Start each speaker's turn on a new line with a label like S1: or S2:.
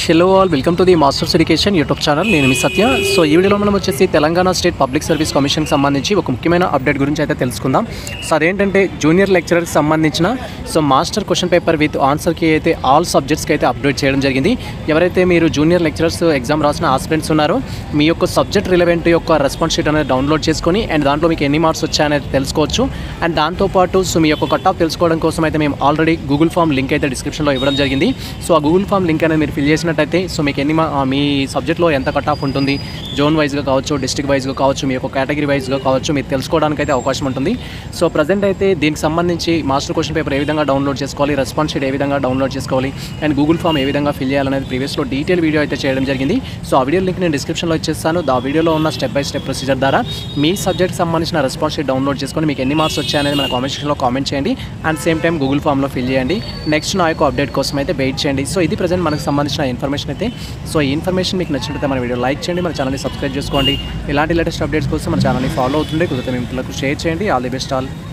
S1: hello all welcome to the Masters Education YouTube channel నేను మీ సత్య so ఈ వీడియోలో మనం వచ్చేసి తెలంగాణ స్టేట్ పబ్లిక్ సర్వీస్ కమిషన్కి సంబంధించి ఒక ముఖ్యమైన అప్డేట్ గురించి అయితే తెలుసుకుందాం సో అదేంటంటే జూనియర్ లెక్చరర్కి సంబంధించిన so master question paper with ఆన్సర్కి అయితే ఆల్ సబ్జెక్ట్స్కి అయితే అప్డేట్ చేయడం జరిగింది ఎవరైతే మీరు జూనియర్ లెక్చరర్స్ ఎగ్జామ్ రాసిన ఆస్పిరెంట్స్ ఉన్నారో మీ యొక్క సబ్జెక్ట్ రిలవెంట్ యొక్క రెస్పాన్స్ షీట్ అనేది డౌన్లోడ్ చేసుకొని అండ్ దాంట్లో మీకు ఎన్ని మార్క్స్ వచ్చాయనేది తెలుసుకోవచ్చు అండ్ దాంతోపాటు సో మీ యొక్క కట్ ఆఫ్ తెలుసుకోవడం కోసం అయితే మేము ఆల్రెడీ గూగుల్ ఫామ్ లింక్ అయితే డిస్క్రిప్షన్లో ఇవ్వడం జరిగింది సో ఆ గూగుల్ ఫామ్ లింక్ అనేది మీరు ఫిల్ చేసినట్టయితే సో మీకు ఎన్ని మా- ఆ మీ సబ్జెక్ట్లో ఎంత కట్ ఆఫ్ ఉంటుంది జోన్ వైజ్గా కావచ్చు డిస్ట్రిక్ట్ వైజ్గా కావచ్చు మీ యొక్క కేటగిరీ వైజ్గా కావచ్చు మీరు తెలుసుకోవడానికి అయితే అవకాశం ఉంటుంది సో ప్రజెంట్ అయితే దీనికి సంబంధించి మాస్టర్ క్వశ్చన్ పేపర్ ఏ విధంగా డౌన్లోడ్ చేసుకోవాలి రెస్పాన్స్ షీట్ ఏ విధంగా డౌన్లోడ్ చేసుకోవాలి అండ్ గూగుల్ ఫామ్ ఏ విధంగా ఫిల్ చేయాలనేది ప్రీవియస్లో డీటెయిల్ వీడియో అయితే చేయడం జరిగింది సో ఆ వీడియో లింక్ నేను డిస్క్రిప్షన్లో ఇచ్చేస్తాను ఆ వీడియోలో ఉన్న స్టెప్ బై స్టెప్ ప్రొసీజర్ ద్వారా మీ సబ్జెక్ట్కి సంబంధించిన రెస్పాన్స్ షీట్ డౌన్లోడ్ చేసుకొని మీకు ఎన్ని మార్క్స్ వచ్చాయనేది మన కామెంట్ సెక్షన్లో కామెంట్ చేయండి అండ్ సేమ్ టైం గూగుల్ ఫామ్లో ఫిల్ చేయండి నెక్స్ట్ నా యొక్క అప్డేట్ కోసం అయితే వెయిట్ చేయండి సో ఇది ప్రజెంట్ మనకు సంబంధించిన ఇన్ఫర్మేషన్ అయితే సో ఈ ఇన్ఫర్మేషన్ మీకు నచ్చినట్లయితే మన వీడియో లైక్ చేయండి మన ఛానల్ని సబ్స్క్రైబ్ చేసుకోండి ఇలాంటి లేటెస్ట్ అప్డేట్స్ కోసం మన ఛానల్ని ఫాలో అవుతుండే కుదిరితే మీ మిత్రులకు షేర్ చేయండి ఆల్ ది బెస్ట్ ఆల్